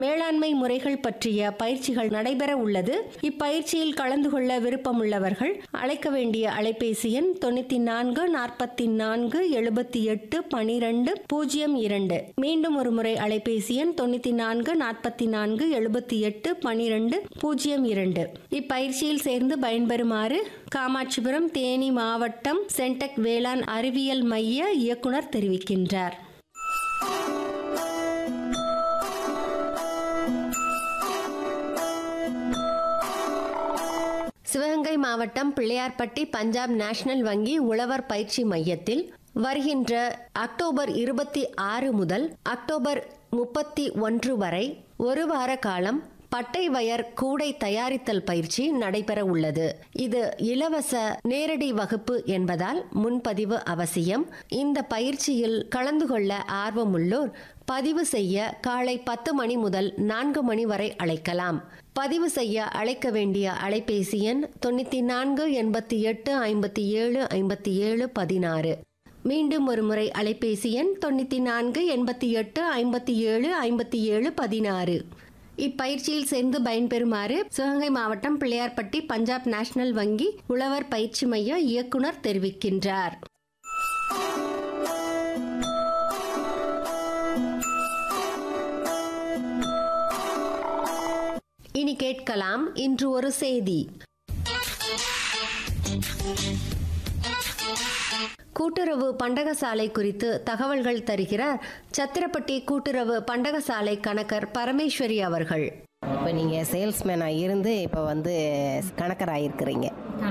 மேலாண்மை முறைகள் பற்றிய பயிற்சிகள் நடைபெற உள்ளது இப்பயிற்சியில் கலந்து கொள்ள விருப்பமுள்ளவர்கள் அழைக்க வேண்டிய அலைபேசி எண் தொண்ணூத்தி நான்கு நாற்பத்தி நான்கு எழுபத்தி எட்டு பனிரெண்டு பூஜ்ஜியம் இரண்டு மீண்டும் ஒரு முறை அலைபேசி எண் தொண்ணூத்தி நான்கு நாற்பத்தி நான்கு எழுபத்தி எட்டு பனிரெண்டு பூஜ்ஜியம் இரண்டு இப்பயிற்சியில் சேர்ந்து பயன்பெறுமாறு காமாட்சிபுரம் தேனி மாவட்டம் சென்டெக் வேளாண் அறிவியல் மைய இயக்குனர் தெரிவிக்கின்றார் சிவகங்கை மாவட்டம் பிள்ளையார்பட்டி பஞ்சாப் நேஷனல் வங்கி உழவர் பயிற்சி மையத்தில் வருகின்ற அக்டோபர் இருபத்தி ஆறு முதல் அக்டோபர் முப்பத்தி ஒன்று வரை ஒரு வார காலம் பட்டை வயர் கூடை தயாரித்தல் பயிற்சி நடைபெற உள்ளது இது இலவச நேரடி வகுப்பு என்பதால் முன்பதிவு அவசியம் இந்த பயிற்சியில் கலந்து கொள்ள ஆர்வமுள்ளோர் பதிவு செய்ய காலை பத்து மணி முதல் நான்கு மணி வரை அழைக்கலாம் பதிவு செய்ய அழைக்க வேண்டிய அலைபேசி எண் தொண்ணூத்தி நான்கு எண்பத்தி எட்டு ஐம்பத்தி ஏழு ஐம்பத்தி ஏழு பதினாறு மீண்டும் ஒரு முறை அலைபேசி எண் தொண்ணூத்தி நான்கு எண்பத்தி எட்டு ஐம்பத்தி ஏழு ஐம்பத்தி ஏழு பதினாறு இப்பயிற்சியில் சேர்ந்து பயன்பெறுமாறு சிவகங்கை மாவட்டம் பிள்ளையார்பட்டி பஞ்சாப் நேஷனல் வங்கி உழவர் பயிற்சி மைய இயக்குனர் தெரிவிக்கின்றார் இனி கேட்கலாம் இன்று ஒரு செய்தி கூட்டுறவு பண்டகசாலை குறித்து தகவல்கள் தருகிறார் சத்திரப்பட்டி கூட்டுறவு பண்டகசாலை கணக்கர் பரமேஸ்வரி அவர்கள் இப்போ நீங்கள் சேல்ஸ்மேனாக இருந்து இப்போ வந்து கணக்கராக இருக்கிறீங்க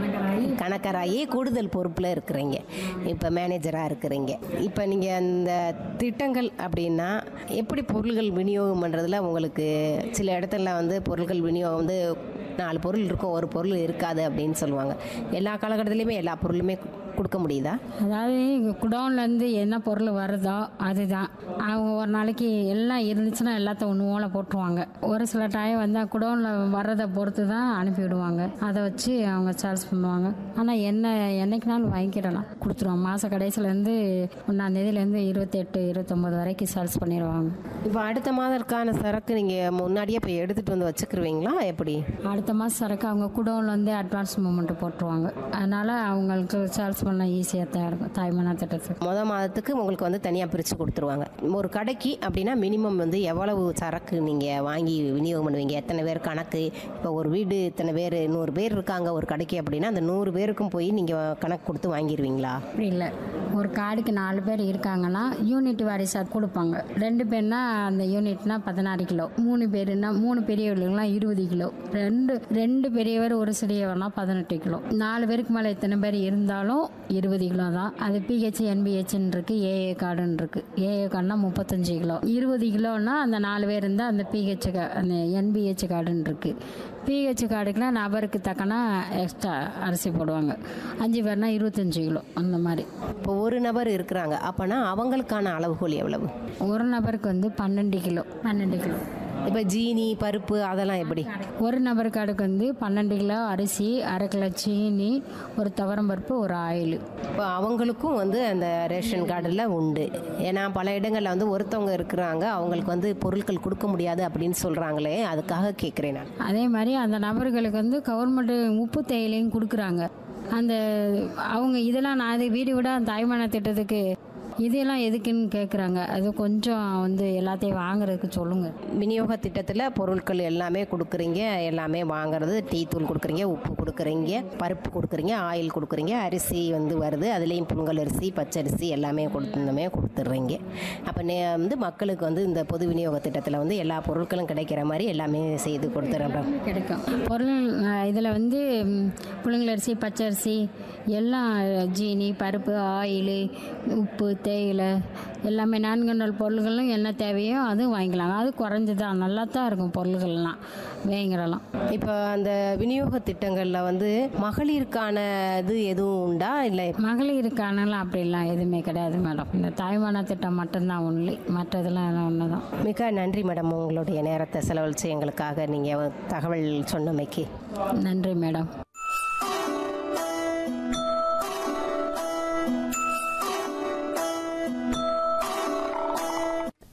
கணக்கராகி கூடுதல் பொறுப்பில் இருக்கிறீங்க இப்போ மேனேஜராக இருக்கிறீங்க இப்போ நீங்கள் அந்த திட்டங்கள் அப்படின்னா எப்படி பொருள்கள் விநியோகம் பண்ணுறதுல உங்களுக்கு சில இடத்துல வந்து பொருட்கள் விநியோகம் வந்து நாலு பொருள் இருக்கும் ஒரு பொருள் இருக்காது அப்படின்னு சொல்லுவாங்க எல்லா காலகட்டத்திலையுமே எல்லா பொருளுமே கொடுக்க முடியுதா அதாவது இங்கே குடோன்லேருந்து என்ன பொருள் வருதோ அதுதான் அவங்க ஒரு நாளைக்கு எல்லாம் இருந்துச்சுன்னா எல்லாத்தையும் ஒன்று ஓலை போட்டுருவாங்க ஒரு சில டைம் வந்து குடோனில் வர்றதை பொறுத்து தான் அனுப்பிவிடுவாங்க அதை வச்சு அவங்க சேல்ஸ் பண்ணுவாங்க ஆனால் என்ன என்னைக்குனாலும் வாங்கிக்கிடலாம் கொடுத்துருவாங்க மாத கடைசிலேருந்து ஒன்றாந்தேதியிலேருந்து இருபத்தெட்டு இருபத்தொம்போது வரைக்கும் சேல்ஸ் பண்ணிடுவாங்க இப்போ அடுத்த மாதத்துக்கான சரக்கு நீங்கள் முன்னாடியே போய் எடுத்துகிட்டு வந்து வச்சுக்கிருவீங்களா எப்படி அடுத்த மாதம் சரக்கு அவங்க குடோனில் வந்து அட்வான்ஸ் மூமெண்ட் போட்டுருவாங்க அதனால் அவங்களுக்கு சேல்ஸ் பண்ண ஈஸியாக தான் இருக்கும் தாய்மனா திட்டத்துக்கு மொதல் மாதத்துக்கு உங்களுக்கு வந்து தனியாக பிரித்து கொடுத்துருவாங்க ஒரு கடைக்கு அப்படின்னா மினிமம் வந்து எவ்வளவு சரக்கு நீங்கள் வாங்கி விநியோகம் பண்ணுவீங்க எத்தனை பேர் கணக்கு இப்போ ஒரு வீடு இத்தனை பேர் நூறு பேர் இருக்காங்க ஒரு கடைக்கு அப்படின்னா அந்த நூறு பேருக்கும் போய் நீங்கள் கணக்கு கொடுத்து வாங்கிடுவீங்களா அப்படி இல்லை ஒரு கார்டுக்கு நாலு பேர் இருக்காங்கன்னா யூனிட் வாரிசாக கொடுப்பாங்க ரெண்டு பேர்னா அந்த யூனிட்னா பதினாறு கிலோ மூணு பேருனா மூணு பெரியவர்களுக்குலாம் இருபது கிலோ ரெண்டு ரெண்டு பெரியவர் ஒரு சிறியவர்னா பதினெட்டு கிலோ நாலு பேருக்கு மேலே எத்தனை பேர் இருந்தாலும் இருபது கிலோ தான் அது பிஹெச் என்பிஹெச்னு இருக்கு ஏஏ கார்டுன்னு இருக்கு ஏஏ கார்டுனா முப்பத்தஞ்சு கிலோ இருபது கிலோன்னா அந்த நாலு பேர் இருந்தால் அந்த பிஹெச் அந்த என்பிஹெச் கார்டுன்னு இருக்கு பிஹெச் கார்டுக்குலாம் நபருக்கு தக்கனா எக்ஸ்ட்ரா அரிசி போடுவாங்க அஞ்சு பேர்னா இருபத்தஞ்சு கிலோ அந்த மாதிரி இப்போ ஒரு நபர் இருக்கிறாங்க அப்போனா அவங்களுக்கான அளவுகோல் எவ்வளவு ஒரு நபருக்கு வந்து பன்னெண்டு கிலோ பன்னெண்டு கிலோ இப்போ ஜீனி பருப்பு அதெல்லாம் எப்படி ஒரு நபர் கார்டுக்கு வந்து பன்னெண்டு கிலோ அரிசி அரை கிலோ சீனி ஒரு துவரம் பருப்பு ஒரு ஆயில் இப்போ அவங்களுக்கும் வந்து அந்த ரேஷன் கார்டில் உண்டு ஏன்னா பல இடங்களில் வந்து ஒருத்தவங்க இருக்கிறாங்க அவங்களுக்கு வந்து பொருட்கள் கொடுக்க முடியாது அப்படின்னு சொல்கிறாங்களே அதுக்காக கேட்குறேன் நான் அதே மாதிரி அந்த நபர்களுக்கு வந்து கவர்மெண்ட் உப்பு தேயிலையும் கொடுக்குறாங்க அந்த அவங்க இதெல்லாம் நான் இது வீடு விட தாய்மான திட்டத்துக்கு இதெல்லாம் எதுக்குன்னு கேட்குறாங்க அது கொஞ்சம் வந்து எல்லாத்தையும் வாங்குறதுக்கு சொல்லுங்கள் விநியோக திட்டத்தில் பொருட்கள் எல்லாமே கொடுக்குறீங்க எல்லாமே வாங்குறது டீ தூள் கொடுக்குறீங்க உப்பு கொடுக்குறீங்க பருப்பு கொடுக்குறீங்க ஆயில் கொடுக்குறீங்க அரிசி வந்து வருது அதுலேயும் புங்கல் அரிசி பச்சரிசி எல்லாமே கொடுத்துருந்தோமே கொடுத்துட்றீங்க அப்போ நே வந்து மக்களுக்கு வந்து இந்த பொது விநியோக திட்டத்தில் வந்து எல்லா பொருட்களும் கிடைக்கிற மாதிரி எல்லாமே செய்து கொடுத்துட்றோம் கிடைக்கும் பொருள் இதில் வந்து ம், புழுங்கலரிசி பச்சரிசி எல்லாம் ஜீனி பருப்பு ஆயில் உப்பு தேயிலை எல்லாமே நான்கு நாள் பொருள்களும் என்ன தேவையோ அதுவும் வாங்கிக்கலாம் அது குறைஞ்சதான் நல்லா தான் இருக்கும் பொருள்கள்லாம் வாங்கிடலாம் இப்போ அந்த விநியோக திட்டங்களில் வந்து மகளிருக்கான இது எதுவும் உண்டா இல்லை மகளிருக்கானலாம் அப்படிலாம் எதுவுமே கிடையாது மேடம் இந்த தாய்மான திட்டம் மட்டும்தான் ஒன்லி மற்றதெல்லாம் ஒன்று தான் மிக நன்றி மேடம் உங்களுடைய நேரத்தை செலவழித்து எங்களுக்காக நீங்கள் தகவல் சொன்னமைக்கு நன்றி மேடம்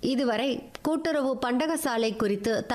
இதுவரை கூட்டுறவு பண்டகசாலை குறித்து